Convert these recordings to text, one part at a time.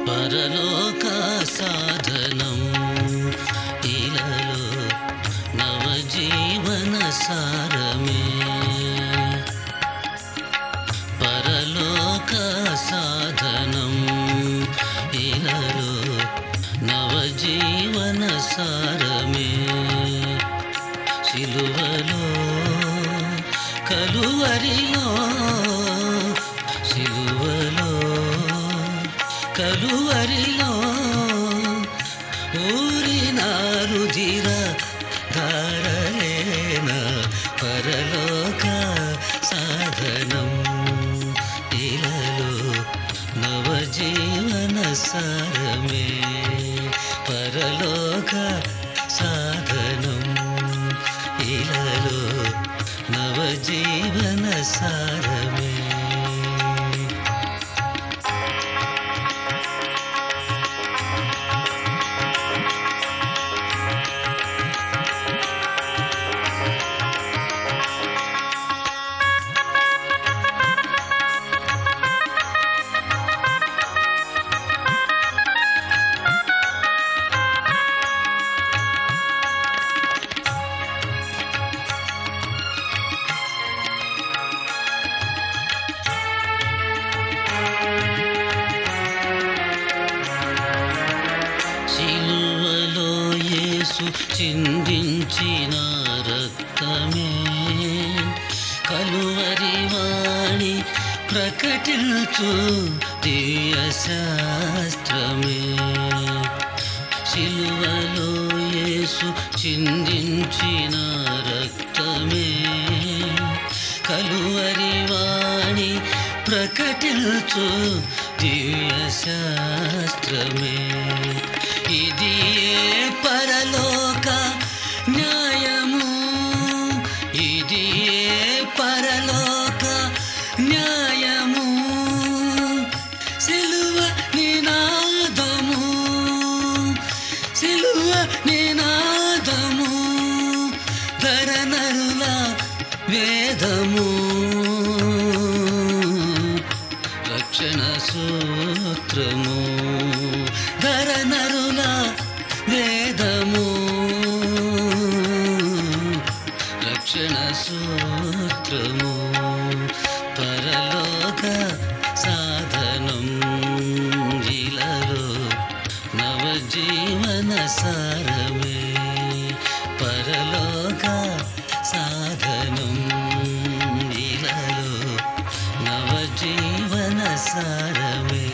పరలోక సాధనం ఇలలో నవజీవన సారమే పరలోక సాధనం ఇలలో నవజీవన సారమే సిలువలో కలువరిలో సిలువలో కలువరిలో ఊరినారుధిర ధారలేన పరలోక సాధనం ఇలలో నవజీవన సారమే పరలోక సాధనం ఇలలో నవజీవన సారమే సిలువలో యేసు చిందించిన రక్తమే కలువరి వాణి ప్రకటించు దివ్య శాస్త్రమే సిలువలో యేసు చిందించిన రక్తమే కలువరి వాణి ప్రకటించు దివ్య శాస్త్రమే ఇది ఏ పరలోక న్యాయము ఇది ఏ పరలోక న్యాయము సిలువ నినాదము సిలువ నినాదము ధరనరుల వేదము రక్షణ సూత్రము ధరనరుల వేదము రక్షణ సూత్రము పరలోక సాధనం ఇలలో నవజీవన సారమే పరలోక సాధనం ఇలలో నవజీవన సారమే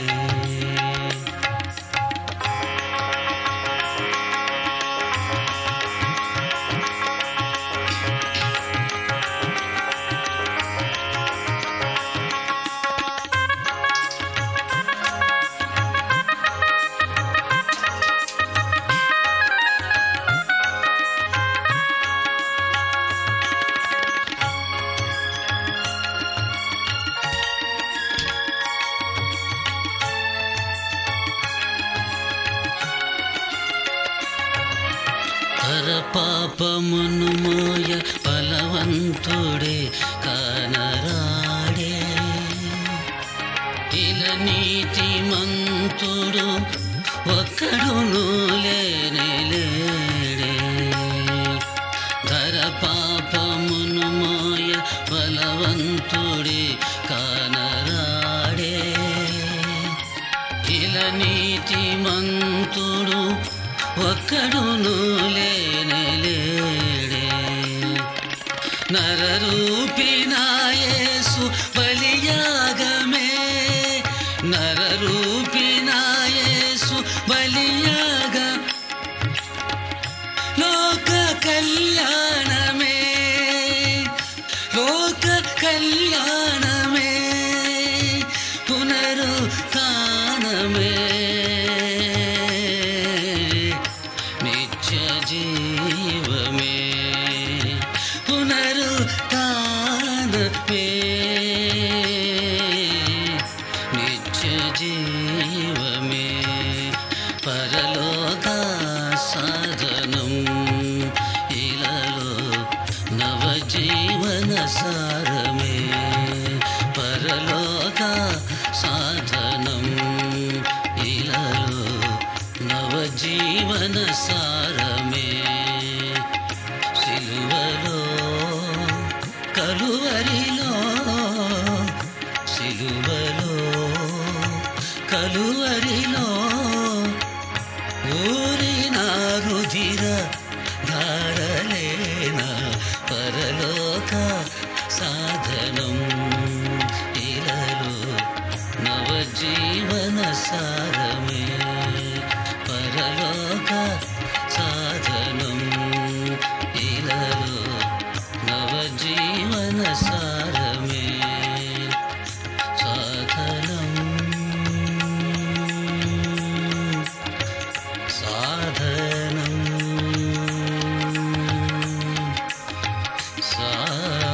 పర పాపమును మోయ బలవంతుడే కానరాడే ఇల నీతి మంతుడు ఒక్కడును లేనే లేడే ధర పాపమును మోయ బలవంతుడే కానరాడే ఇల నీతి మంతుడు ఒక్కడును లేనే లేడే నరరూపినాయేసు బలియాగమే నరరూపినాయేసు బలియాగ లోక కళ్యాణమే లోక కళ్యాణమే పునరుత్నమే నిత్య జీవమే పునరుత్నమే సిలువలో కలువరిలో ఊరిన రుధిర ధారలేన పరలోక సాధనం ఇలలో నవజీవన సారమే పరలోక సాధనం ఇలలో నవజీవన సారమే సాధనం సాధనం సాధనం